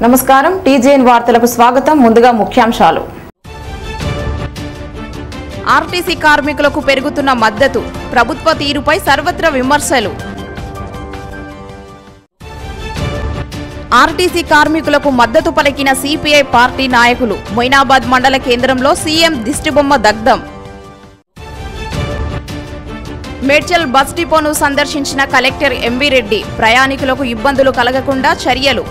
నమస్కారం టీజేఎన్ వార్తలకు స్వాగతం ముందుగా ముఖ్యాంశాలు ఆర్టీసీ కార్మికులకు పెరుగుతున్న మద్దతు ప్రభుత్వ తీరుపై సర్వత్రా విమర్శలు ఆర్టీసీ కార్మికులకు మద్దతు పలికిన సిపిఐ పార్టీ నాయకులు మొయినాబాద్ మండల కేంద్రంలో సీఎం దిష్టిబొమ్మ దగ్ధం మేడ్చల్ బస్ డిపోను సందర్శించిన కలెక్టర్ ఎంవి రెడ్డి ప్రయాణికులకు ఇబ్బందులు కలగకుండా చర్యలు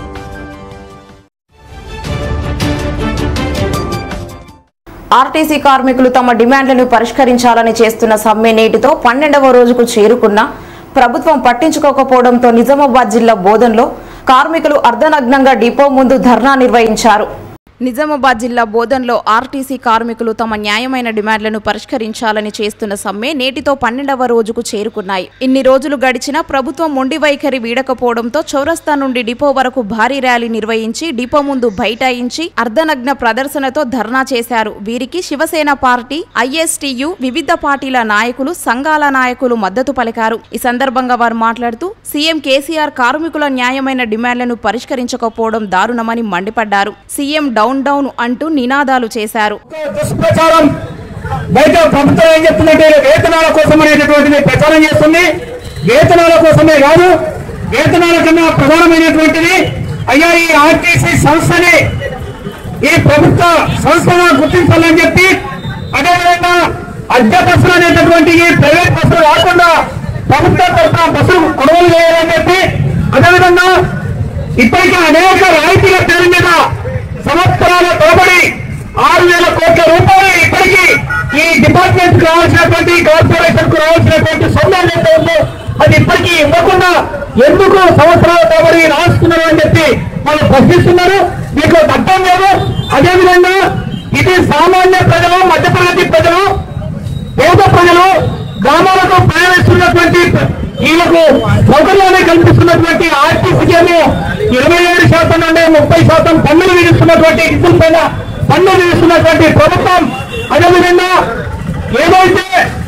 ఆర్టీసీ కార్మికులు తమ డిమాండ్లను పరిష్కరించాలని చేస్తున్న సమ్మె నేటితో పన్నెండవ రోజుకు చేరుకున్న ప్రభుత్వం పట్టించుకోకపోవడంతో నిజామాబాద్ జిల్లా బోధన్లో కార్మికులు అర్ధనగ్నంగా డిపో ముందు ధర్నా నిర్వహించారు నిజామాబాద్ జిల్లా బోధన్లో ఆర్టీసీ కార్మికులు తమ న్యాయమైన డిమాండ్లను పరిష్కరించాలని చేస్తున్న సమ్మె నేటితో పన్నెండవ రోజుకు చేరుకున్నాయి ఇన్ని రోజులు గడిచినా ప్రభుత్వం మొండి వైఖరి వీడకపోవడంతో చౌరస్తా నుండి డిపో వరకు భారీ ర్యాలీ నిర్వహించి డిపో ముందు బైఠాయించి అర్ధనగ్న ప్రదర్శనతో ధర్నా చేశారు వీరికి శివసేన పార్టీ ఐఎస్టీయు వివిధ పార్టీల నాయకులు సంఘాల నాయకులు మద్దతు పలికారు ఈ సందర్భంగా వారు మాట్లాడుతూ సీఎం కేసీఆర్ కార్మికుల న్యాయమైన డిమాండ్లను పరిష్కరించకపోవడం దారుణమని మండిపడ్డారు సీఎం డౌన్ డౌన్ అంటూ నినాదాలు చేశారు దుష్ప్రచారం బయట ప్రభుత్వం ఏం చెప్తుందంటే వేతనాల కోసం అనేటటువంటిది ప్రచారం చేస్తుంది వేతనాల కోసమే కాదు వేతనాల కన్నా ప్రధానమైనటువంటిది అయ్యా ఈ ఆర్టీసీ సంస్థని ఈ ప్రభుత్వ సంస్థగా గుర్తించాలని చెప్పి అదేవిధంగా అద్దె బస్సులు అనేటటువంటి ఈ ప్రైవేట్ బస్సులు కాకుండా ప్రభుత్వ తరఫున బస్సులు కొనుగోలు చేయాలని చెప్పి అదేవిధంగా ఇప్పటికే అనేక రాయితీల పేరు మీద సంవత్సరాల తరబడి ఆరు వేల కోట్ల రూపాయలు ఇప్పటికీ ఈ డిపార్ట్మెంట్ కు రావాల్సినటువంటి కార్పొరేషన్ కు రావాల్సినటువంటి సొమ్ము ఏదైతే ఉందో అది ఇప్పటికీ ఇవ్వకుండా ఎందుకు సంవత్సరాల తరబడి రాస్తున్నారు అని చెప్పి వాళ్ళు ప్రశ్నిస్తున్నారు మీకు అర్థం లేదు అదేవిధంగా ఇది సామాన్య ప్రజలు మధ్యతరగతి ప్రజలు పేద ప్రజలు గ్రామాలకు ప్రయాణిస్తున్నటువంటి వీళ్ళకు సౌకర్యాన్ని కల్పిస్తున్నటువంటి ఆర్టీసీకి ఏమో ఇరవై ఏడు శాతం నుండి ముప్పై శాతం పన్నులు విధిస్తున్నటువంటి డీజిల్ పైన పన్నులు విధిస్తున్నటువంటి ప్రభుత్వం అదేవిధంగా ఏదైతే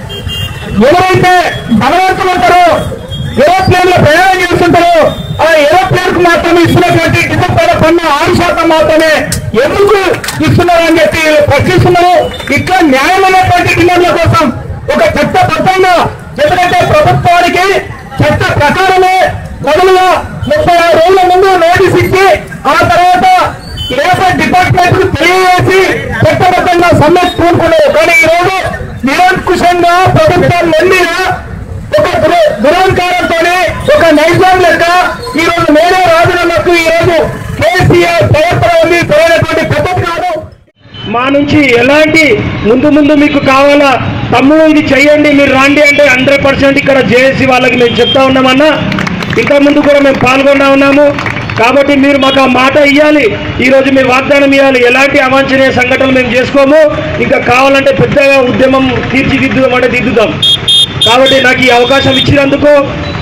ఎవరైతే ధనవంతులు ఉంటారో ఏరోప్లేన్ లో ప్రయాణం చేస్తుంటారో ఆ ఏరోప్లేన్ కు మాత్రమే ఇస్తున్నటువంటి డీజిల్ పైన పన్ను ఆరు శాతం మాత్రమే ఎందుకు ఇస్తున్నారు అని చెప్పి ప్రశ్నిస్తున్నారు ఇక్కడ న్యాయమైనటువంటి డిమాండ్ల కోసం ఒక చట్టబద్ధంగా ఎందుకంటే ప్రభుత్వానికి చట్ట ప్రకారమే మొదలుగా ముప్పై ఆరు రోజుల ముందు నోటీస్ ఇచ్చి ఆ తర్వాత లేబర్ డిపార్ట్మెంట్ కు తెలియజేసి చట్టబద్ధంగా సమ్మె కూరుకున్నారు కానీ ఈ రోజు నిరంకుశంగా ప్రభుత్వం మొండిగా ఒక దుర- దురహంకారంతోనే ఒక నైజాం లెక్క ఈ రోజు నేనే రాజులకు ఈ రోజు కేసీఆర్ ప్రవర్తన ఉంది సరైనటువంటి పద్ధతి కాదు మా నుంచి ఎలాంటి ముందు ముందు మీకు కావాలా తమ్ముడు ఇది చెయ్యండి మీరు రాండి అంటే హండ్రెడ్ పర్సెంట్ ఇక్కడ జేఏసీ వాళ్ళకి మేము చెప్తా ఉన్నామన్నా ఇంత ముందు కూడా మేము పాల్గొన్నా ఉన్నాము కాబట్టి మీరు మాకు ఆ మాట ఇవ్వాలి ఈరోజు మీరు వాగ్దానం ఇవ్వాలి ఎలాంటి అవాంఛనీయ సంఘటనలు మేము చేసుకోము ఇంకా కావాలంటే పెద్దగా ఉద్యమం తీర్చిదిద్దుదాం అంటే దిద్దుదాం కాబట్టి నాకు ఈ అవకాశం ఇచ్చినందుకు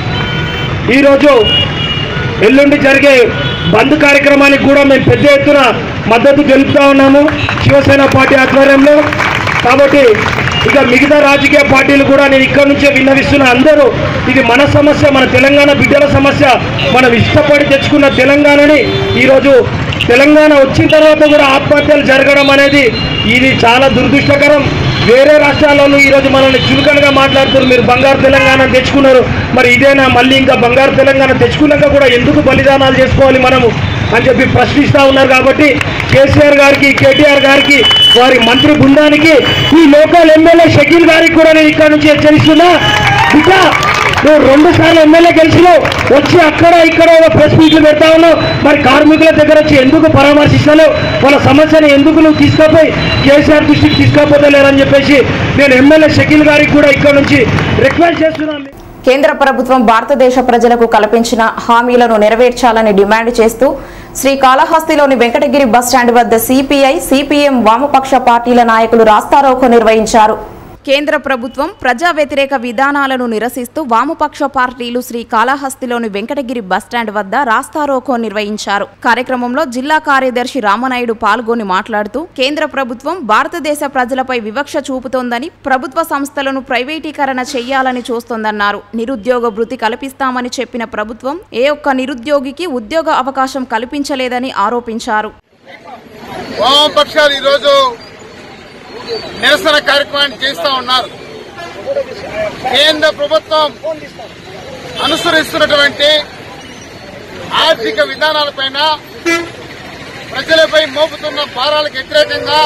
ఈరోజు ఎల్లుండి జరిగే బంద్ కార్యక్రమానికి కూడా మేము పెద్ద ఎత్తున మద్దతు తెలుపుతా ఉన్నాము శివసేన పార్టీ ఆధ్వర్యంలో కాబట్టి ఇక మిగతా రాజకీయ పార్టీలు కూడా నేను ఇక్కడ నుంచే విన్నవిస్తున్న అందరూ ఇది మన సమస్య మన తెలంగాణ బిడ్డల సమస్య మనం ఇష్టపడి తెచ్చుకున్న తెలంగాణని ఈరోజు తెలంగాణ వచ్చిన తర్వాత కూడా ఆత్మహత్యలు జరగడం అనేది ఇది చాలా దురదృష్టకరం వేరే రాష్ట్రాలలో ఈరోజు మనల్ని చులకనగా మాట్లాడుతున్నారు మీరు బంగారు తెలంగాణ తెచ్చుకున్నారు మరి ఇదేనా మళ్ళీ ఇంకా బంగారు తెలంగాణ తెచ్చుకున్నాక కూడా ఎందుకు బలిదానాలు చేసుకోవాలి మనము అని చెప్పి ప్రశ్నిస్తూ ఉన్నారు కాబట్టి కేసీఆర్ గారికి కేటీఆర్ గారికి వారి మంత్రి బృందానికి ఈ లోకల్ ఎమ్మెల్యే షకీల్ గారికి కూడా నేను ఇక్కడ నుంచి హెచ్చరిస్తున్నా ఇక నువ్వు రెండు సార్లు ఎమ్మెల్యే గెలిచినావు వచ్చి అక్కడ ఇక్కడ ఏదో ప్రెస్ మీట్లు పెడతా ఉన్నావు మరి కార్మికుల దగ్గర వచ్చి ఎందుకు పరామర్శిస్తలేవు వాళ్ళ సమస్యను ఎందుకు నువ్వు తీసుకపోయి కేసీఆర్ దృష్టికి తీసుకపోతలేరని చెప్పేసి నేను ఎమ్మెల్యే షకీల్ గారికి కూడా ఇక్కడ నుంచి రిక్వెస్ట్ చేస్తున్నాను కేంద్ర ప్రభుత్వం భారతదేశ ప్రజలకు కల్పించిన హామీలను నెరవేర్చాలని డిమాండ్ చేస్తూ శ్రీకాళహస్తిలోని వెంకటగిరి బస్టాండ్ వద్ద సిపిఐ సిపిఎం వామపక్ష పార్టీల నాయకులు రాస్తారోకో నిర్వహించారు కేంద్ర ప్రభుత్వం ప్రజా వ్యతిరేక విధానాలను నిరసిస్తూ వామపక్ష పార్టీలు శ్రీ కాళహస్తిలోని వెంకటగిరి బస్టాండ్ వద్ద రాస్తారోకో నిర్వహించారు కార్యక్రమంలో జిల్లా కార్యదర్శి రామనాయుడు పాల్గొని మాట్లాడుతూ కేంద్ర ప్రభుత్వం భారతదేశ ప్రజలపై వివక్ష చూపుతోందని ప్రభుత్వ సంస్థలను ప్రైవేటీకరణ చేయాలని చూస్తోందన్నారు నిరుద్యోగ భృతి కల్పిస్తామని చెప్పిన ప్రభుత్వం ఏ ఒక్క నిరుద్యోగికి ఉద్యోగ అవకాశం కల్పించలేదని ఆరోపించారు వామపక్షాలు ఈరోజు నిరసన కార్యక్రమాన్ని చేస్తూ ఉన్నారు కేంద్ర ప్రభుత్వం అనుసరిస్తున్నటువంటి ఆర్థిక విధానాలపైన ప్రజలపై మోపుతున్న భారాలకు వ్యతిరేకంగా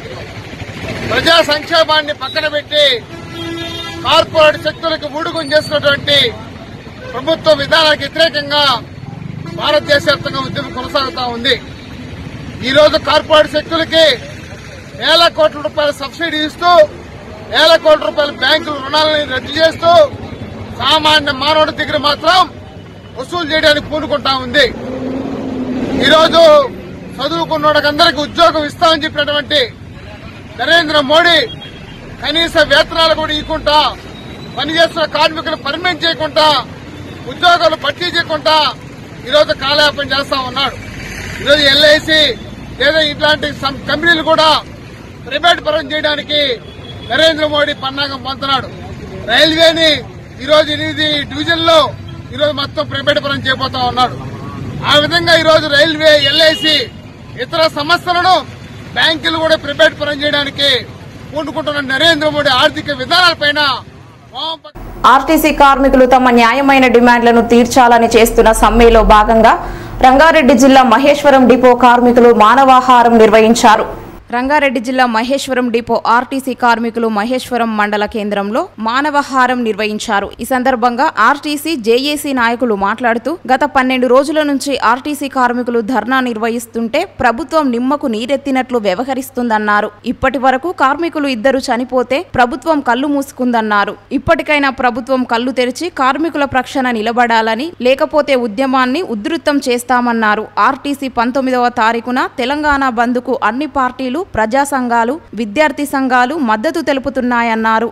ప్రజా సంక్షేమాన్ని పక్కన పెట్టి కార్పొరేట్ శక్తులకు ఊడుగుం చేస్తున్నటువంటి ప్రభుత్వ విధానాలకు వ్యతిరేకంగా భారతదేశ వ్యాప్తంగా ఉద్యమం కొనసాగుతా ఉంది ఈ రోజు కార్పొరేట్ శక్తులకి వేల కోట్ల రూపాయల సబ్సిడీ ఇస్తూ వేల కోట్ల రూపాయల బ్యాంకుల రుణాలని రద్దు చేస్తూ సామాన్య మానవుడి దగ్గర మాత్రం వసూలు చేయడానికి పూనుకుంటా ఉంది ఈరోజు చదువుకున్నోడికందరికి ఉద్యోగం ఇస్తామని చెప్పినటువంటి నరేంద్ర మోడీ కనీస వేతనాలు కూడా ఇవ్వకుండా పనిచేస్తున్న కార్మికులు పర్మనెంట్ చేయకుండా ఉద్యోగాలు భర్తీ చేయకుండా ఈరోజు కాలయాపన చేస్తా ఉన్నాడు ఈరోజు ఎల్ఐసి లేదా ఇట్లాంటి సం- కంపెనీలు కూడా ప్రైవేట్ పరం చేయడానికి నరేంద్ర మోడీ పన్నాగం పొందుతున్నాడు రైల్వేని ఈరోజు ఎనిమిది డివిజన్ లో ఈరోజు మొత్తం ప్రైవేట్ పరం చేయబోతా ఉన్నాడు ఆ విధంగా ఈరోజు రైల్వే ఎల్ఐసి ఇతర సంస్థలను బ్యాంకులు కూడా ప్రైవేట్ పరం చేయడానికి పూనుకుంటున్న నరేంద్ర మోడీ ఆర్థిక విధానాలపైన వామపక్ష ఆర్టీసీ కార్మికులు తమ న్యాయమైన డిమాండ్లను తీర్చాలని చేస్తున్న సమ్మెలో భాగంగా రంగారెడ్డి జిల్లా మహేశ్వరం డిపో కార్మికులు మానవాహారం నిర్వహించారు రంగారెడ్డి జిల్లా మహేశ్వరం డిపో ఆర్టీసీ కార్మికులు మహేశ్వరం మండల కేంద్రంలో మానవహారం నిర్వహించారు ఈ సందర్భంగా ఆర్టీసీ జేఏసీ నాయకులు మాట్లాడుతూ గత పన్నెండు రోజుల నుంచి ఆర్టీసీ కార్మికులు ధర్నా నిర్వహిస్తుంటే ప్రభుత్వం నిమ్మకు నీరెత్తినట్లు వ్యవహరిస్తుందన్నారు ఇప్పటి వరకు కార్మికులు ఇద్దరు చనిపోతే ప్రభుత్వం కళ్ళు మూసుకుందన్నారు ఇప్పటికైనా ప్రభుత్వం కళ్ళు తెరిచి కార్మికుల ప్రక్షణ నిలబడాలని లేకపోతే ఉద్యమాన్ని ఉధృతం చేస్తామన్నారు ఆర్టీసీ పంతొమ్మిదవ తారీఖున తెలంగాణ బంద్కు అన్ని పార్టీలు ప్రజా సంఘాలు విద్యార్థి సంఘాలు మద్దతు తెలుపుతున్నాయన్నారు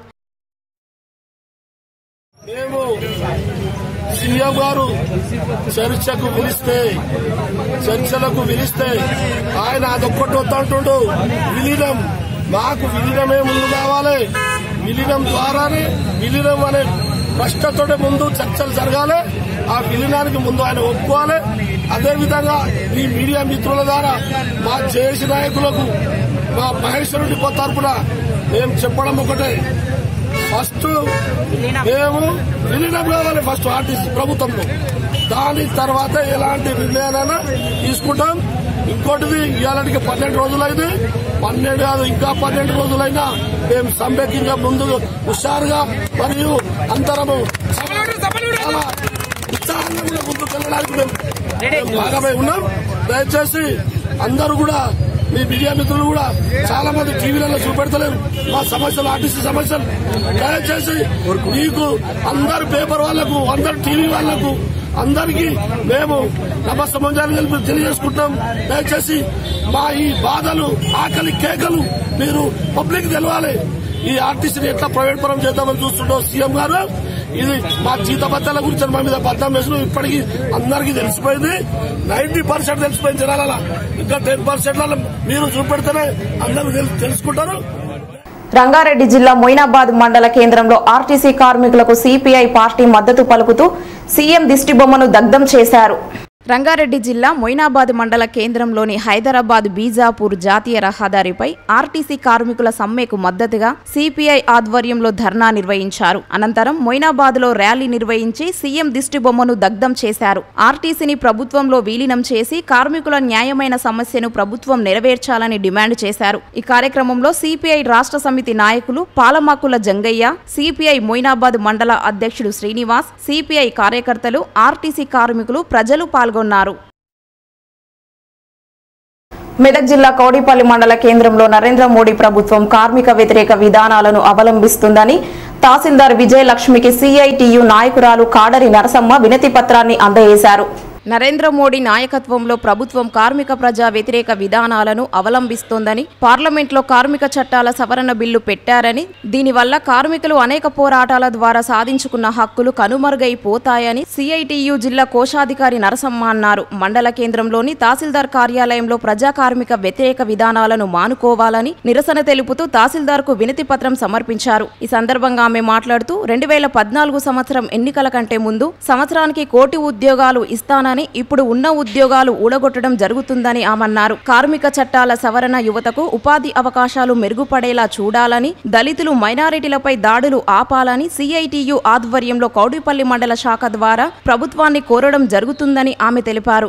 మేము సీఎం గారు చర్చకు పిలిస్తే చర్చలకు పిలిస్తే ఆయన అదొక్కటి వద్దంటుండు విలీనం మాకు విలీనమే ముందు కావాలి విలీనం ద్వారానే విలీనం అనే ప్రశ్నతోటే ముందు చర్చలు జరగాలి ఆ విలీనానికి ముందు ఆయన ఒప్పుకోవాలి అదేవిధంగా ఈ మీడియా మిత్రుల ద్వారా మా జేఏసీ నాయకులకు మా మహేశ్వరుడి తరపున మేము చెప్పడం ఒకటే ఫస్ట్ మేము విలీనం కావాలి ఫస్ట్ ఆర్టీసీ ప్రభుత్వంలో దాని తర్వాత ఎలాంటి నిర్ణయాలైనా తీసుకుంటాం ఇంకోటిది ఇవాళకి పన్నెండు రోజులైంది పన్నెండు కాదు ఇంకా పన్నెండు రోజులైనా మేము సమ్మెకింగా ముందు హుషారుగా మరియు అందరము చాలా ఉత్సాహంగా కూడా ముందుకు వెళ్ళడానికి మేము మేము భాగమై ఉన్నాం దయచేసి అందరూ కూడా మీ మీడియా మిత్రులు కూడా చాలా మంది టీవీలలో చూపెడతలేరు మా సమస్యలు ఆర్టీసీ సమస్యలు దయచేసి మీకు అందరు పేపర్ వాళ్లకు అందరు టీవీ వాళ్లకు అందరికీ మేము నమస్తమంజాలు కలిపి తెలియజేసుకుంటాం దయచేసి మా ఈ బాధలు ఆకలి కేకలు మీరు పబ్లిక్ తెలవాలి ఈ ఆర్టీసీని ఎట్లా ప్రైవేట్ పరం చేద్దామని చూస్తుంటాం సీఎం గారు ఇది మా జీతభత్యాల గురించి మా మీద బద్దం వేసిన ఇప్పటికీ అందరికీ తెలిసిపోయింది నైన్టీ పర్సెంట్ తెలిసిపోయింది జనాల ఇంకా టెన్ పర్సెంట్ మీరు చూపెడితేనే అందరూ తెలు- తెలుసుకుంటారు రంగారెడ్డి జిల్లా మొయినాబాద్ మండల కేంద్రంలో ఆర్టీసీ కార్మికులకు సిపిఐ పార్టీ మద్దతు పలుకుతూ సీఎం దిష్టిబొమ్మను దగ్ధం చేశారు రంగారెడ్డి జిల్లా మొయినాబాద్ మండల కేంద్రంలోని హైదరాబాద్ బీజాపూర్ జాతీయ రహదారిపై ఆర్టీసీ కార్మికుల సమ్మెకు మద్దతుగా సిపిఐ ఆధ్వర్యంలో ధర్నా నిర్వహించారు అనంతరం మొయినాబాద్ లో ర్యాలీ నిర్వహించి సీఎం దిష్టిబొమ్మను దగ్ధం చేశారు ఆర్టీసీని ప్రభుత్వంలో విలీనం చేసి కార్మికుల న్యాయమైన సమస్యను ప్రభుత్వం నెరవేర్చాలని డిమాండ్ చేశారు ఈ కార్యక్రమంలో సిపిఐ రాష్ట్ర సమితి నాయకులు పాలమాకుల జంగయ్య సిపిఐ మొయినాబాద్ మండల అధ్యక్షుడు శ్రీనివాస్ సిపిఐ కార్యకర్తలు ఆర్టీసీ కార్మికులు ప్రజలు పాల్గొన్నారు మెదక్ జిల్లా కౌడిపల్లి మండల కేంద్రంలో నరేంద్ర మోడీ ప్రభుత్వం కార్మిక వ్యతిరేక విధానాలను అవలంబిస్తుందని తహసీల్దార్ విజయలక్ష్మికి సిఐటియు నాయకురాలు కాడరి నరసమ్మ వినతి పత్రాన్ని అందజేశారు నరేంద్ర మోడీ నాయకత్వంలో ప్రభుత్వం కార్మిక ప్రజా వ్యతిరేక విధానాలను అవలంబిస్తోందని పార్లమెంట్లో కార్మిక చట్టాల సవరణ బిల్లు పెట్టారని దీనివల్ల కార్మికులు అనేక పోరాటాల ద్వారా సాధించుకున్న హక్కులు కనుమరుగైపోతాయని సిఐటియు జిల్లా కోశాధికారి నరసమ్మ అన్నారు మండల కేంద్రంలోని తహసీల్దార్ కార్యాలయంలో ప్రజా కార్మిక వ్యతిరేక విధానాలను మానుకోవాలని నిరసన తెలుపుతూ తహసీల్దార్కు వినతి పత్రం సమర్పించారు ఈ సందర్భంగా ఆమె మాట్లాడుతూ రెండు వేల పద్నాలుగు సంవత్సరం ఎన్నికల కంటే ముందు సంవత్సరానికి కోటి ఉద్యోగాలు ఇస్తానని ఇప్పుడు ఉన్న ఉద్యోగాలు ఊడగొట్టడం జరుగుతుందని ఆమన్నారు కార్మిక చట్టాల సవరణ యువతకు ఉపాధి అవకాశాలు మెరుగుపడేలా చూడాలని దళితులు మైనారిటీలపై దాడులు ఆపాలని సిఐటియు ఆధ్వర్యంలో కౌడిపల్లి మండల శాఖ ద్వారా ప్రభుత్వాన్ని కోరడం జరుగుతుందని ఆమె తెలిపారు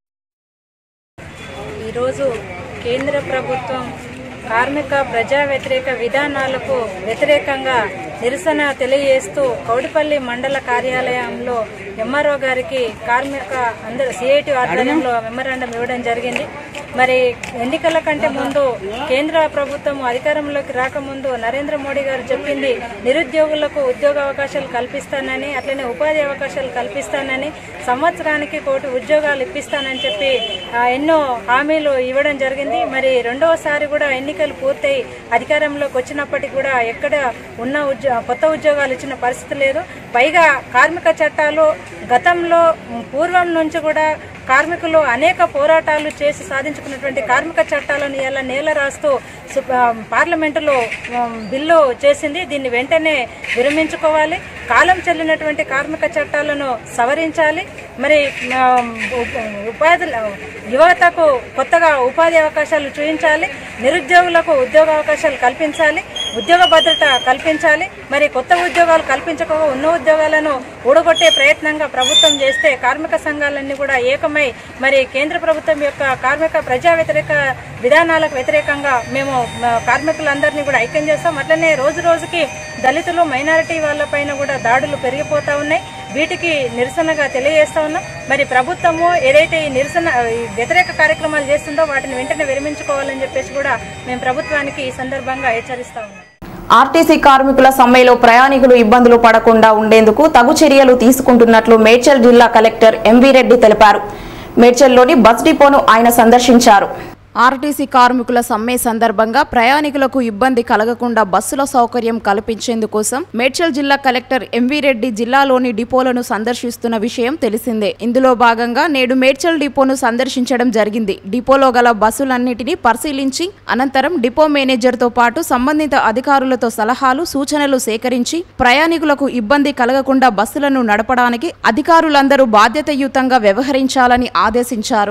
ఈరోజు కేంద్ర ప్రభుత్వం కార్మిక ప్రజా వ్యతిరేక విధానాలకు వ్యతిరేకంగా నిరసన తెలియజేస్తూ కౌడిపల్లి మండల కార్యాలయంలో ఎంఆర్ఓ గారికి కార్మిక అందరు సిఐటి ఆధ్వర్యంలో మెమరాండం ఇవ్వడం జరిగింది మరి ఎన్నికల కంటే ముందు కేంద్ర ప్రభుత్వం అధికారంలోకి రాకముందు నరేంద్ర మోడీ గారు చెప్పింది నిరుద్యోగులకు ఉద్యోగ అవకాశాలు కల్పిస్తానని అట్లనే ఉపాధి అవకాశాలు కల్పిస్తానని సంవత్సరానికి కోటి ఉద్యోగాలు ఇప్పిస్తానని చెప్పి ఆ, ఎన్నో హామీలు ఇవ్వడం జరిగింది మరి రెండవసారి కూడా ఎన్నికలు పూర్తయి అధికారంలోకి వచ్చినప్పటికీ కూడా ఎక్కడ ఉన్న ఉద్యో కొత్త ఉద్యోగాలు ఇచ్చిన పరిస్థితి లేదు పైగా కార్మిక చట్టాలు గతంలో పూర్వం నుంచి కూడా కార్మికులు అనేక పోరాటాలు చేసి సాధించుకున్నటువంటి కార్మిక చట్టాలను ఇలా నేల రాస్తూ సు- ఆ, పార్లమెంటులో ఆ, బిల్లు చేసింది దీన్ని వెంటనే విరమించుకోవాలి కాలం చెల్లినటువంటి కార్మిక చట్టాలను సవరించాలి మరి ఆ, ఉ- ఉపాధి యువతకు కొత్తగా ఉపాధి అవకాశాలు చూపించాలి నిరుద్యోగులకు ఉద్యోగ అవకాశాలు కల్పించాలి ఉద్యోగ భద్రత కల్పించాలి మరి కొత్త ఉద్యోగాలు కల్పించకుండా ఉన్న ఉద్యోగాలను ఊడగొట్టే ప్రయత్నంగా ప్రభుత్వం చేస్తే కార్మిక సంఘాలన్నీ కూడా ఏకమై మరి కేంద్ర ప్రభుత్వం యొక్క కార్మిక ప్రజా వ్యతిరేక విధానాలకు వ్యతిరేకంగా మేము మ, కార్మికులందరినీ కూడా ఐక్యం చేస్తాం అట్లనే రోజు రోజుకి దళితులు మైనారిటీ వాళ్ళపైన కూడా దాడులు పెరిగిపోతా ఉన్నాయి వీటికి నిరసనగా తెలియజేస్తా ఉన్నాం మరి ప్రభుత్వము ఏదైతే ఈ నిరసన ఈ వ్యతిరేక కార్యక్రమాలు చేస్తుందో వాటిని వెంటనే విరమించుకోవాలని చెప్పేసి కూడా మేము ప్రభుత్వానికి ఈ సందర్భంగా హెచ్చరిస్తా ఉన్నాం ఆర్టీసీ కార్మికుల సమ్మెలో ప్రయాణికులు ఇబ్బందులు పడకుండా ఉండేందుకు తగు చర్యలు తీసుకుంటున్నట్లు మేడ్చల్ జిల్లా కలెక్టర్ ఎంవీ రెడ్డి తెలిపారు మేడ్చల్లోని బస్ డిపోను ఆయన సందర్శించారు ఆర్టీసీ కార్మికుల సమ్మె సందర్భంగా ప్రయాణికులకు ఇబ్బంది కలగకుండా బస్సుల సౌకర్యం కల్పించేందుకోసం మేడ్చల్ జిల్లా కలెక్టర్ ఎంవీ రెడ్డి జిల్లాలోని డిపోలను సందర్శిస్తున్న విషయం తెలిసిందే ఇందులో భాగంగా నేడు మేడ్చల్ డిపోను సందర్శించడం జరిగింది డిపోలో గల బస్సులన్నిటినీ పరిశీలించి అనంతరం డిపో మేనేజర్తో పాటు సంబంధిత అధికారులతో సలహాలు సూచనలు సేకరించి ప్రయాణికులకు ఇబ్బంది కలగకుండా బస్సులను నడపడానికి అధికారులందరూ బాధ్యతయుతంగా వ్యవహరించాలని ఆదేశించారు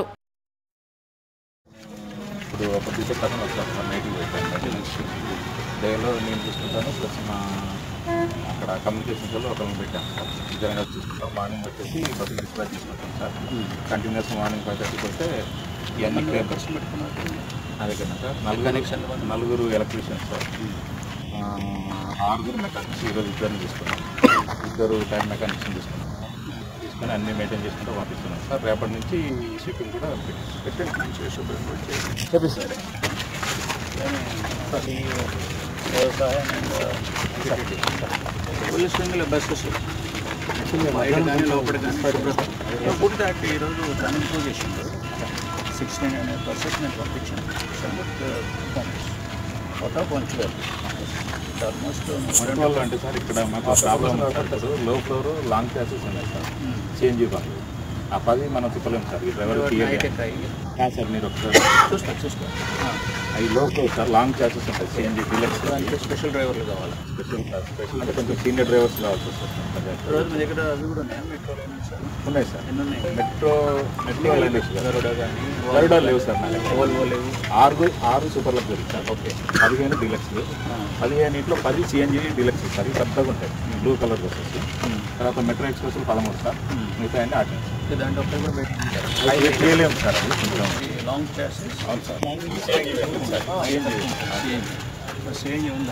ఇప్పుడు ఒక టీచర్ పక్కన వస్తాను సార్ నైట్కి పెట్టాను డేలో నేను చూసుకుంటాను ప్లస్ మా అక్కడ కమ్యూనికేషన్స్ లో ఒకరిని పెట్టాను సార్ ఇద్దరైనా చూసుకుంటాం మార్నింగ్ వచ్చేసి బస్సు డిస్పాచ్ చేసుకుంటాం సార్ కంటిన్యూస్ మార్నింగ్ ఫైవ్ థర్టీకి వస్తే ఇవన్నీ క్లియర్ పర్సన్ పెట్టుకున్నారు అదే కదా సార్ నలుగురు నలుగురు ఎలక్ట్రీషియన్స్ సార్ ఆ, ఆరుగురు మెకానిక్స్ ఈరోజు ఇద్దరిని తీసుకున్నాం ఇద్దరు టైం మెకానిక్స్ని తీసుకున్నాం తీసుకొని అన్ని మెయింటైన్ చేసుకుంటూ పంపిస్తున్నాం సార్ రేపటి నుంచి షిప్పింగ్ కూడా పెట్టండి చెప్పిస్తారు పోలీస్ వింగ్లో బస్సెస్ బయట కానీ లోపల కానీ ఫుడ్ దాట్ ఈరోజు తను ఇంప్రూవ్ చేసిండు సిక్స్టీన్ హండ్రెడ్ పర్సెంట్ నేను పంపించాను ఫోటో పంచుకోవాలి ఆల్మోస్ట్ వాళ్ళు అంటే సార్ ఇక్కడ మాకు problem sir low floor long classes ఉన్నాయి సార్ చేంజ్ ఇవ్వాలి ఆ పది మనం తిప్పలేము సార్ ఈ డ్రైవర్ క్లియర్ సార్ మీరు ఒకసారి చూస్తా చూస్తా అవి low floor sir long classes ఉంటాయి చేంజ్ డిలక్స్ దానికి స్పెషల్ డ్రైవర్లు కావాలి స్పెషల్ స్పెషల్ అంటే కొంచెం సీనియర్ డ్రైవర్స్ కావాల్సి వస్తుంది రోజు మీ దగ్గర అవి కూడా ఉన్నాయా మెట్రోలో ఉన్నాయి సార్ ఉన్నాయి సార్ ఎన్ని ఉన్నాయి మెట్రో మెట్రో లేదు సార్ గరుడ కానీ గరుడా లేవు సార్ నా దగ్గర. ఓల్వో లేవు ఆరు ఆరు సూపర్ లగ్జరీ సార్ ఓకే పదిహేను డీలక్స్ పదిహేను ఇంట్లో పది సిఎన్జీ డీలక్స్ సార్ ఇవి పెద్దగా ఉంటాయి బ్లూ కలర్ వచ్చేసి తర్వాత మెట్రో ఎక్స్ప్రెస్ పదమూడు సార్ మిగతా అన్ని ఆటండి దాంట్లో ఒకటి కూడా పెట్టించారు అవి చేయలేము సార్ అది కొంచెం లాంగ్ క్లాసెస్ అవును సార్ సేంజ్ ఉందా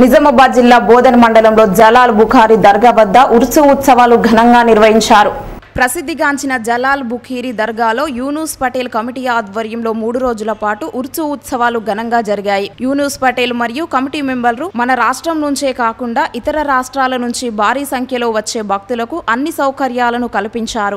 నిజామాబాద్ జిల్లా బోధన్ మండలంలో జలాల్ బుఖారి దర్గా వద్ద ఉర్సు ఉత్సవాలు ఘనంగా నిర్వహించారు ప్రసిద్ధిగాంచిన జలాల్ బుఖీరి దర్గాలో యూనూస్ పటేల్ కమిటీ ఆధ్వర్యంలో మూడు రోజుల పాటు ఉర్చు ఉత్సవాలు ఘనంగా జరిగాయి యూనూస్ పటేల్ మరియు కమిటీ మెంబర్లు మన రాష్ట్రం నుంచే కాకుండా ఇతర రాష్ట్రాల నుంచి భారీ సంఖ్యలో వచ్చే భక్తులకు అన్ని సౌకర్యాలను కల్పించారు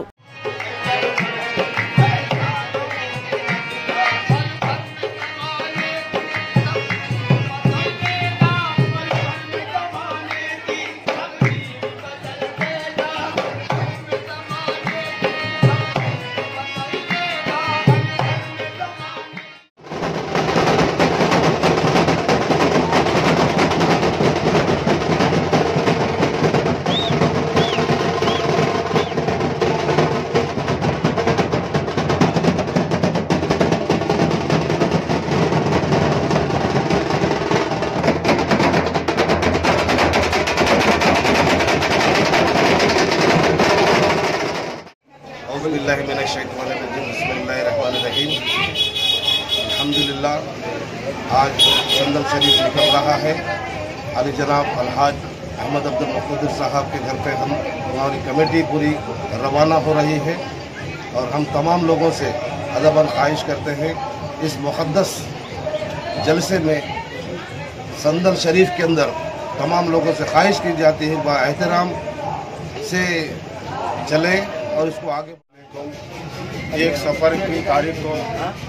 बिस्मिल्लाहिर्रहमानिर्रहीम अल्हम्दुलिल्लाह आज संदल शरीफ निकल रहा है अली जनाब अलहाज अहमद अब्दुल मकूदर साहब के घर पे हम हमारी कमेटी पूरी रवाना हो रही है और हम तमाम लोगों से अदबन ख्वाहिश करते हैं इस मुक़दस जलसे में संदल शरीफ के अंदर तमाम लोगों से ख्वाहिश की जाती है बा एहतराम से चलें और इसको आगे एक सफ़र की तारीख को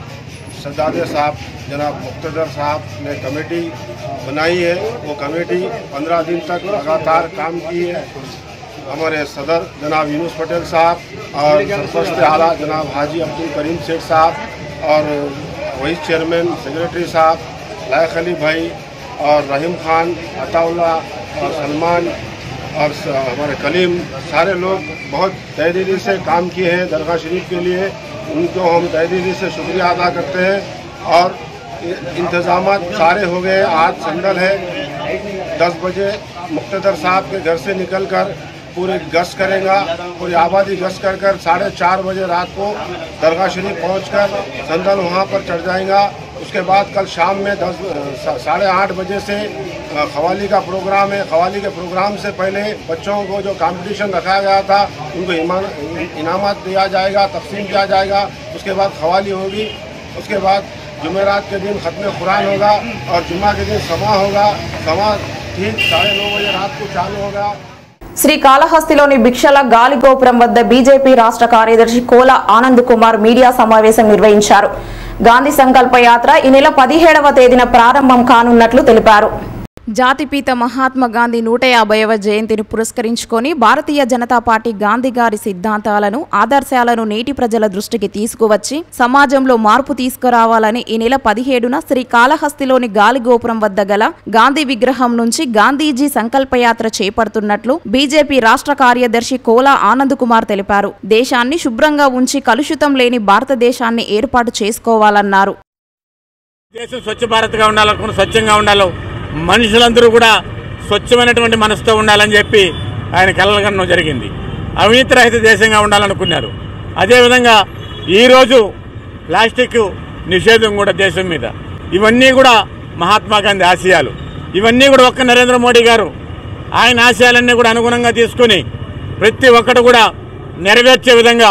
सजादे साहब जनाब मुख्तर साहब ने कमेटी बनाई है वो कमेटी पंद्रह दिन तक लगातार काम की है हमारे सदर जनाब यूनुस पटेल साहब और सरपरस्त आला जनाब हाजी अब्दुल करीम शेख साहब और वाइस चेयरमैन सेक्रेटरी साहब लायक अली भाई और रहीम खान अताउल्ला और सलमान और स- हमारे कलीम सारे लोग बहुत तहदीली से काम किए हैं दरगाह शरीफ के लिए उनको हम तहदीली से शुक्रिया अदा करते हैं और इंतज़ाम सारे हो गए आज संदल है दस बजे मुख्तर साहब के घर से निकलकर पूरे गश्त करेगा पूरी आबादी गश्त कर कर साढ़े चार बजे रात को दरगाह शरीफ पहुंचकर संदल वहां पर चढ़ जाएगा उसके बाद कल शाम में दस सा- साढ़े आठ बजे से अ, खवाली का प्रोग्राम है खवाली के प्रोग्राम से पहले बच्चों को जो कंपटीशन रखा गया था उनको इमान- इनामात दिया जाएगा तकसीम किया जाएगा उसके बाद खवाली होगी उसके बाद जुमेरात के दिन ख़त्म कुरान होगा और जुम्मा के दिन समा होगा समा ठीक साढ़े नौ बजे रात को चालू होगा శ్రీ కాళహస్తిలోని భిక్షల గాలి గోపురం వద్ద బీజేపీ రాష్ట్ర కార్యదర్శి కోల ఆనంద్ కుమార్ మీడియా సమావేశం నిర్వహించారు గాంధీ సంకల్ప యాత్ర ఈ నెల పదిహేడవ తేదీన ప్రారంభం కానున్నట్లు తెలిపారు జాతిపిత మహాత్మా గాంధీ నూట యాభైవ జయంతిని పురస్కరించుకొని భారతీయ జనతా పార్టీ గాంధీ గారి సిద్ధాంతాలను ఆదర్శాలను నేటి ప్రజల దృష్టికి తీసుకువచ్చి సమాజంలో మార్పు తీసుకురావాలని ఈ నెల పదిహేడున శ్రీ కాళహస్తిలోని గాలి గోపురం వద్ద గల గాంధీ విగ్రహం నుంచి గాంధీజీ సంకల్పయాత్ర చేపడుతున్నట్లు బీజేపీ రాష్ట్ర కార్యదర్శి కోలా ఆనంద్ కుమార్ తెలిపారు దేశాన్ని శుభ్రంగా ఉంచి కలుషితం లేని భారతదేశాన్ని ఏర్పాటు చేసుకోవాలన్నారు దేశం స్వచ్ఛ భారత్గా ఉండాలనుకున్న స్వచ్ఛంగా ఉండాలి మనుషులందరూ కూడా స్వచ్ఛమైనటువంటి మనసుతో ఉండాలని చెప్పి ఆయన కలగడం జరిగింది అవినీతి రహిత దేశంగా ఉండాలనుకున్నారు అదేవిధంగా ఈరోజు ప్లాస్టిక్ నిషేధం కూడా దేశం మీద ఇవన్నీ కూడా మహాత్మా గాంధీ ఆశయాలు ఇవన్నీ కూడా ఒక్క నరేంద్ర మోడీ గారు ఆయన ఆశయాలన్నీ కూడా అనుగుణంగా తీసుకొని ప్రతి ఒక్కటి కూడా నెరవేర్చే విధంగా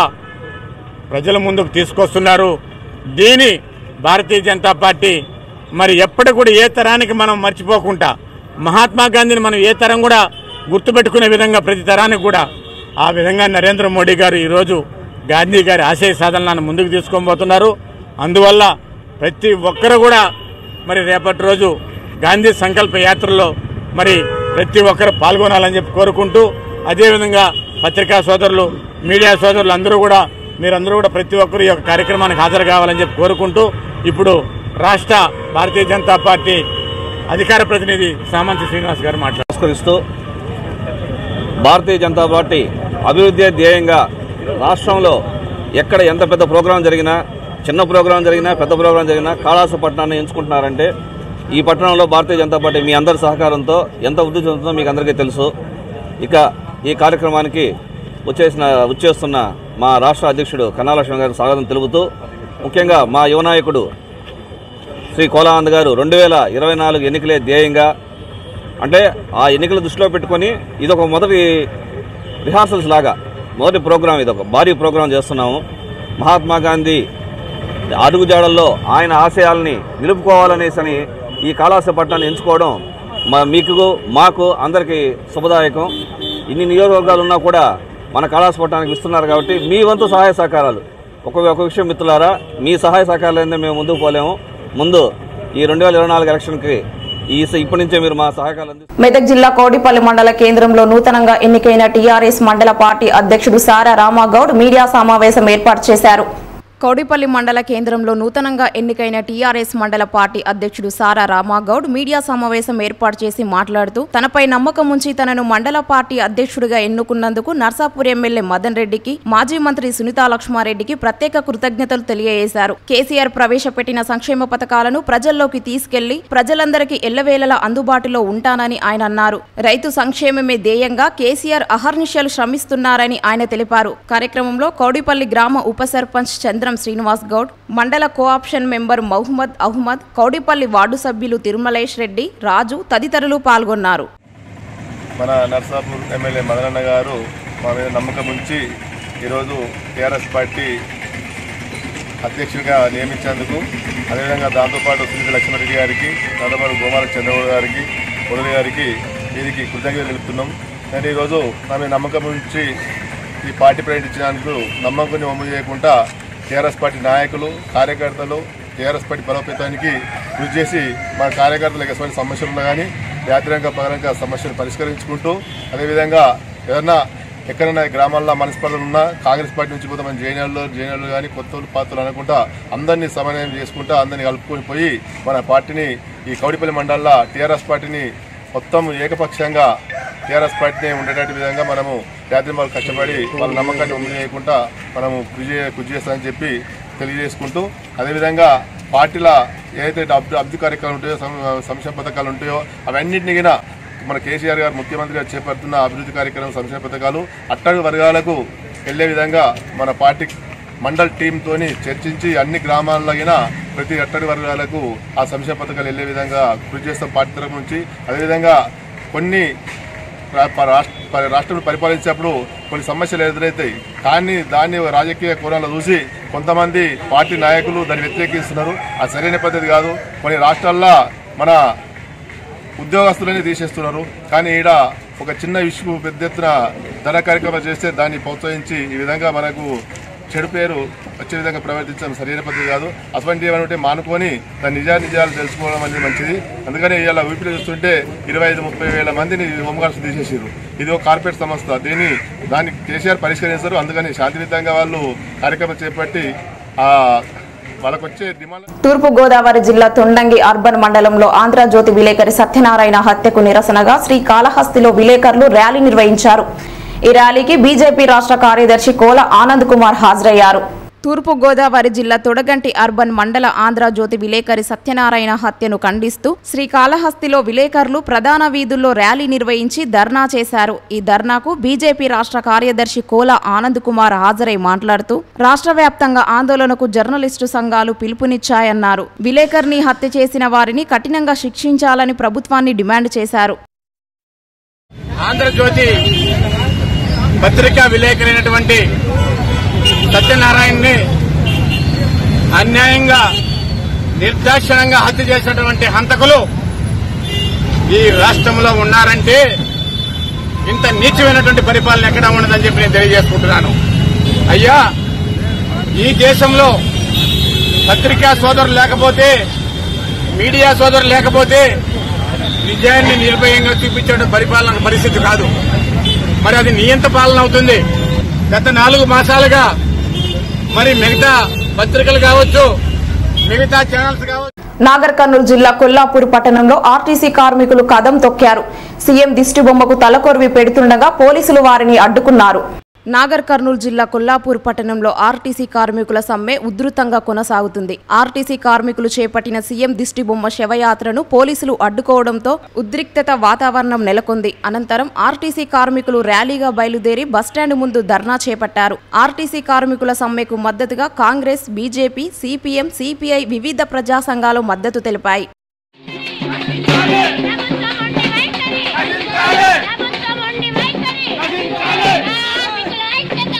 ప్రజల ముందుకు తీసుకొస్తున్నారు దీని భారతీయ జనతా పార్టీ మరి ఎప్పటి కూడా ఏ తరానికి మనం మర్చిపోకుండా మహాత్మా గాంధీని మనం ఏ తరం కూడా గుర్తుపెట్టుకునే విధంగా ప్రతి తరానికి కూడా ఆ విధంగా నరేంద్ర మోడీ గారు ఈరోజు గాంధీ గారి ఆశయ సాధనలను ముందుకు తీసుకోబోతున్నారు అందువల్ల ప్రతి ఒక్కరు కూడా మరి రేపటి రోజు గాంధీ సంకల్ప యాత్రలో మరి ప్రతి ఒక్కరు పాల్గొనాలని చెప్పి కోరుకుంటూ అదేవిధంగా పత్రికా సోదరులు మీడియా సోదరులు అందరూ కూడా మీరందరూ కూడా ప్రతి ఒక్కరు ఈ యొక్క కార్యక్రమానికి హాజరు కావాలని చెప్పి కోరుకుంటూ ఇప్పుడు రాష్ట్ర భారతీయ జనతా పార్టీ అధికార ప్రతినిధి సామంతి శ్రీనివాస్ గారు మాట్లాడారు నమస్కరిస్తూ భారతీయ జనతా పార్టీ అభివృద్ధి ధ్యేయంగా రాష్ట్రంలో ఎక్కడ ఎంత పెద్ద ప్రోగ్రాం జరిగినా చిన్న ప్రోగ్రాం జరిగినా పెద్ద ప్రోగ్రాం జరిగినా కాళాస పట్టణాన్ని ఎంచుకుంటున్నారంటే ఈ పట్టణంలో భారతీయ జనతా పార్టీ మీ అందరి సహకారంతో ఎంత వృద్ధి చెందుతుందో మీకు అందరికీ తెలుసు ఇక ఈ కార్యక్రమానికి వచ్చేసిన వచ్చేస్తున్న మా రాష్ట్ర అధ్యక్షుడు కన్నాలక్ష్మి గారికి స్వాగతం తెలుపుతూ ముఖ్యంగా మా యువ నాయకుడు శ్రీ కోలానంద్ గారు రెండు వేల ఇరవై నాలుగు ఎన్నికలే ధ్యేయంగా అంటే ఆ ఎన్నికల దృష్టిలో పెట్టుకొని ఇదొక మొదటి రిహార్సల్స్ లాగా మొదటి ప్రోగ్రాం ఇది ఒక భారీ ప్రోగ్రాం చేస్తున్నాము మహాత్మా గాంధీ అడుగుజాడల్లో ఆయన ఆశయాల్ని నిలుపుకోవాలనేసని ఈ కాళాస్తి పట్టణాన్ని ఎంచుకోవడం మా మీకు మాకు అందరికీ శుభదాయకం ఇన్ని నియోజకవర్గాలు ఉన్నా కూడా మన కాళాస్తి పట్టణానికి ఇస్తున్నారు కాబట్టి మీ వంతు సహాయ సహకారాలు ఒక ఒక విషయం మిత్రులారా మీ సహాయ సహకారాలు అయితే మేము ముందుకు పోలేము ముందు ఈ రెండు వేల ఇరవై నాలుగు ఎలక్షన్కి ఈ ఇప్పటి నుంచే మీరు మా సహకారాలు అందిస్తారు మెదక్ జిల్లా కోడిపల్లి మండల కేంద్రంలో నూతనంగా ఎన్నికైన టీఆర్ఎస్ మండల పార్టీ అధ్యక్షుడు సారా రామాగౌడ్ మీడియా సమావేశం ఏర్పాటు చేశారు కౌడిపల్లి మండల కేంద్రంలో నూతనంగా ఎన్నికైన టీఆర్ఎస్ మండల పార్టీ అధ్యక్షుడు సారా రామాగౌడ్ మీడియా సమావేశం ఏర్పాటు చేసి మాట్లాడుతూ తనపై నమ్మకం ఉంచి తనను మండల పార్టీ అధ్యక్షుడిగా ఎన్నుకున్నందుకు నర్సాపూర్ ఎమ్మెల్యే మదన్ రెడ్డికి మాజీ మంత్రి సునీతా లక్ష్మారెడ్డికి ప్రత్యేక కృతజ్ఞతలు తెలియజేశారు కేసీఆర్ ప్రవేశపెట్టిన సంక్షేమ పథకాలను ప్రజల్లోకి తీసుకెళ్లి ప్రజలందరికీ ఎల్లవేళలా అందుబాటులో ఉంటానని ఆయన అన్నారు రైతు సంక్షేమమే ధ్యేయంగా కేసీఆర్ అహర్నిశలు శ్రమిస్తున్నారని ఆయన తెలిపారు కార్యక్రమంలో కౌడిపల్లి గ్రామ ఉప సర్పంచ్ చంద్రం శ్రీనివాస్ గౌడ్ మండల co-option member Mohammed Ahmed Kowdipalli ward సభ్యులు తిరుమలేష్ రెడ్డి రాజు తదితరులు పాల్గొన్నారు మన నర్సాపూర్ ఎమ్మెల్యే మదనన్న గారు మా మీద నమ్మకం ఉంచి ఈరోజు టీఆర్ఎస్ పార్టీ అధ్యక్షుడిగా నియమించేందుకు అదేవిధంగా దాంతోపాటు సునీత లక్ష్మారెడ్డి గారికి దాంతోపాటు గోమాల చంద్రబాబు గారికి మురళి గారికి వీరికి కృతజ్ఞతలు తెలుపుతున్నాం నేను ఈరోజు నా మీద నమ్మకం ఉంచి ఈ పార్టీ ప్రకటించినందుకు నమ్మకం వమ్ము చేయకుండా టీఆర్ఎస్ పార్టీ నాయకులు కార్యకర్తలు టీఆర్ఎస్ పార్టీ బలోపేతానికి కృషి చేసి మన కార్యకర్తలకు ఎటువంటి సమస్యలు ఉన్నా కానీ యాత్రిక పరంగా సమస్యలు పరిష్కరించుకుంటూ అదేవిధంగా ఏదన్నా ఎక్కడైనా గ్రామాల్లో మనస్పర్ధలు ఉన్నా కాంగ్రెస్ పార్టీ నుంచి పోతే మన జైనాల్లో జైనాలు కానీ కొత్త పాత్రలు అనుకుంటా అందరినీ సమన్వయం చేసుకుంటా అందరినీ కలుపుకొని పోయి మన పార్టీని ఈ కౌడిపల్లి మండలంలో టీఆర్ఎస్ పార్టీని మొత్తం ఏకపక్షంగా టీఆర్ఎస్ పార్టీని ఉండేటట్టు విధంగా మనము యాత్రి వాళ్ళు కష్టపడి వాళ్ళ నమ్మకాన్ని ఉమ్మి చేయకుండా మనము కృషి చే- కృషి చేస్తామని చెప్పి తెలియజేసుకుంటూ అదేవిధంగా పార్టీల ఏదైతే అభివృద్ధి అభివృద్ధి కార్యక్రమాలు ఉంటాయో సం- సంక్షేమ పథకాలు ఉంటాయో అవన్నింటినీ గిన మన కేసీఆర్ గారు ముఖ్యమంత్రిగా చేపడుతున్న అభివృద్ధి కార్యక్రమం సంక్షేమ పథకాలు అట్టడుగు వర్గాలకు వెళ్లే విధంగా మన పార్టీ మండల్ టీంతోని చర్చించి అన్ని గ్రామాల్లో గిన ప్రతి అట్టడి వర్గాలకు ఆ సంక్షేమ పథకాలు వెళ్లే విధంగా కృషి చేస్తాం పార్టీ తరపు నుంచి అదేవిధంగా కొన్ని రా- ప- రాష్ట్ర ప- రాష్ట్రం పరిపాలించేటప్పుడు కొన్ని సమస్యలు ఎదురవుతాయి కానీ దాన్ని రాజకీయ కోణంలో చూసి కొంతమంది పార్టీ నాయకులు దాన్ని వ్యతిరేకిస్తున్నారు అది సరైన పద్ధతి కాదు కొన్ని రాష్ట్రాల్లో మన ఉద్యోగస్తులని తీసేస్తున్నారు కానీ ఈడ ఒక చిన్న ఇష్యూ పెద్ద ఎత్తున ధన కార్యక్రమం చేస్తే దాన్ని ప్రోత్సహించి ఈ విధంగా మనకు చెడు పేరు వచ్చే విధంగా ప్రవర్తించడం సరైన పద్ధతి కాదు అటువంటి ఏమంటే మానుకొని దాని నిజా నిజాలు తెలుసుకోవడం అనేది మంచిది అందుకని ఇలా ఊపిరి చూస్తుంటే ఇరవై ఐదు ముప్పై వేల మందిని హోంగార్డ్స్ తీసేసారు ఇది ఒక కార్పొరేట్ సంస్థ దీన్ని దాన్ని కేసీఆర్ పరిష్కరిస్తారు అందుకని శాంతియుతంగా వాళ్ళు కార్యక్రమం చేపట్టి ఆ వాళ్ళకు వచ్చే డిమాండ్ తూర్పు గోదావరి జిల్లా తొండంగి అర్బన్ మండలంలో ఆంధ్రజ్యోతి విలేకరి సత్యనారాయణ హత్యకు నిరసనగా శ్రీ కాళహస్తిలో విలేకరులు ర్యాలీ నిర్వహించారు ఈ ర్యాలీకి బీజేపీ రాష్ట్ర కార్యదర్శి కోల ఆనంద్ కుమార్ హాజరయ్యారు తూర్పు గోదావరి జిల్లా తొడగంటి అర్బన్ మండల ఆంధ్రజ్యోతి విలేకరి సత్యనారాయణ హత్యను ఖండిస్తూ శ్రీకాళహస్తిలో విలేకరులు ప్రధాన వీధుల్లో ర్యాలీ నిర్వహించి ధర్నా చేశారు ఈ ధర్నాకు బీజేపీ రాష్ట్ర కార్యదర్శి కోల ఆనంద్ కుమార్ హాజరై మాట్లాడుతూ రాష్ట్ర వ్యాప్తంగా ఆందోళనకు జర్నలిస్టు సంఘాలు పిలుపునిచ్చాయన్నారు విలేకరిని హత్య చేసిన వారిని కఠినంగా శిక్షించాలని ప్రభుత్వాన్ని డిమాండ్ చేశారు ఆంధ్రజ్యోతి పత్రికా విలేకరైనటువంటి సత్యనారాయణని అన్యాయంగా నిర్దాక్షిణంగా హత్య చేసినటువంటి హంతకులు ఈ రాష్ట్రంలో ఉన్నారంటే ఇంత నీచమైనటువంటి పరిపాలన ఎక్కడా ఉండదని చెప్పి నేను తెలియజేసుకుంటున్నాను అయ్యా ఈ దేశంలో పత్రికా సోదరులు లేకపోతే మీడియా సోదరులు లేకపోతే నిజాన్ని నిర్భయంగా చూపించే పరిపాలన పరిస్థితి కాదు మరి అది నియంత పాలన అవుతుంది గత నాలుగు మాసాలుగా మరి మిగతా పత్రికలు కావచ్చు మిగతా ఛానల్స్ కావచ్చు నాగర్ కర్నూలు జిల్లా కొల్లాపూర్ పట్టణంలో ఆర్టీసీ కార్మికులు కదం తొక్కారు సీఎం దిష్టిబొమ్మకు తలకొరివి పెడుతుండగా పోలీసులు వారిని అడ్డుకున్నారు నాగర్ కర్నూలు జిల్లా కొల్లాపూర్ పట్టణంలో ఆర్టీసీ కార్మికుల సమ్మె ఉధృతంగా కొనసాగుతుంది ఆర్టీసీ కార్మికులు చేపట్టిన సీఎం దిష్టిబొమ్మ శవయాత్రను పోలీసులు అడ్డుకోవడంతో ఉద్రిక్తత వాతావరణం నెలకొంది అనంతరం ఆర్టీసీ కార్మికులు ర్యాలీగా బయలుదేరి బస్టాండ్ ముందు ధర్నా చేపట్టారు ఆర్టీసీ కార్మికుల సమ్మెకు మద్దతుగా కాంగ్రెస్ బీజేపీ సిపిఎం సిపిఐ వివిధ ప్రజా సంఘాలు మద్దతు తెలిపాయి ప్రభుత్వం ఉండి వైఖరి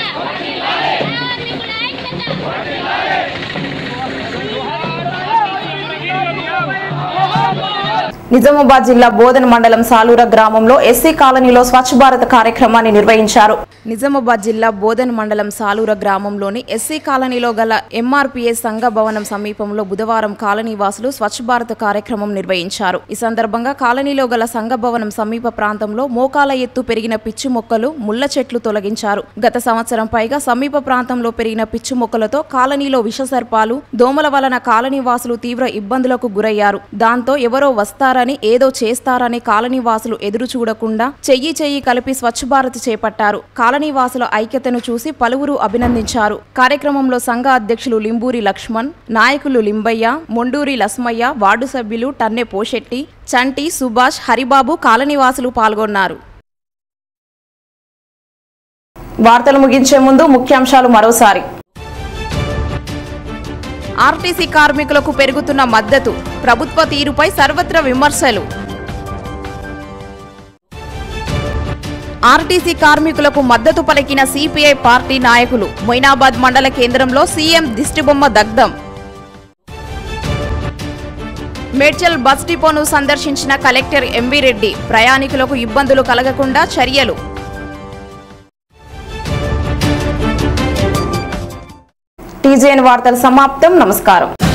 నిజామాబాద్ జిల్లా బోధన్ మండలం సాలూర గ్రామంలో ఎస్సీ కాలనీలో స్వచ్ఛ భారత్ కార్యక్రమాన్ని నిర్వహించారు నిజామాబాద్ జిల్లా బోధన్ మండలం సాలూర గ్రామంలోని ఎస్సీ కాలనీలో గల ఎంఆర్పీఎస్ సంఘ భవనం సమీపంలో బుధవారం కాలనీ వాసులు స్వచ్ఛ భారత్ కార్యక్రమం నిర్వహించారు ఈ సందర్భంగా కాలనీలో గల సంఘ భవనం సమీప ప్రాంతంలో మోకాల ఎత్తు పెరిగిన పిచ్చి మొక్కలు ముళ్ల చెట్లు తొలగించారు గత సంవత్సరం పైగా సమీప ప్రాంతంలో పెరిగిన పిచ్చి మొక్కలతో కాలనీలో విషసర్పాలు దోమల వలన కాలనీ వాసులు తీవ్ర ఇబ్బందులకు గురయ్యారు దాంతో ఎవరో వస్తారని ఏదో చేస్తారని కాలనీ వాసులు ఎదురు చూడకుండా చెయ్యి చెయ్యి కలిపి స్వచ్ఛ భారత్ చేపట్టారు కాలనీ వాసుల ఐక్యతను చూసి పలువురు అభినందించారు కార్యక్రమంలో సంఘ అధ్యక్షులు లింబూరి లక్ష్మణ్ నాయకులు లింబయ్య మొండూరి లస్మయ్య వార్డు సభ్యులు టన్నె పోషెట్టి చంటి సుభాష్ హరిబాబు కాలనీవాసులు పాల్గొన్నారు వార్తలు ముగించే ముందు ముఖ్యాంశాలు మరోసారి ఆర్టీసీ కార్మికులకు పెరుగుతున్న మద్దతు ప్రభుత్వ తీరుపై సర్వత్ర విమర్శలు ఆర్టీసీ కార్మికులకు మద్దతు పలికిన సిపిఐ పార్టీ నాయకులు మొయినాబాద్ మండల కేంద్రంలో సీఎం దిష్టిబొమ్మ దగ్ధం మేడ్చల్ బస్ డిపోను సందర్శించిన కలెక్టర్ ఎంవి రెడ్డి ప్రయాణికులకు ఇబ్బందులు కలగకుండా చర్యలు టీజేఎన్ వార్తలు సమాప్తం నమస్కారం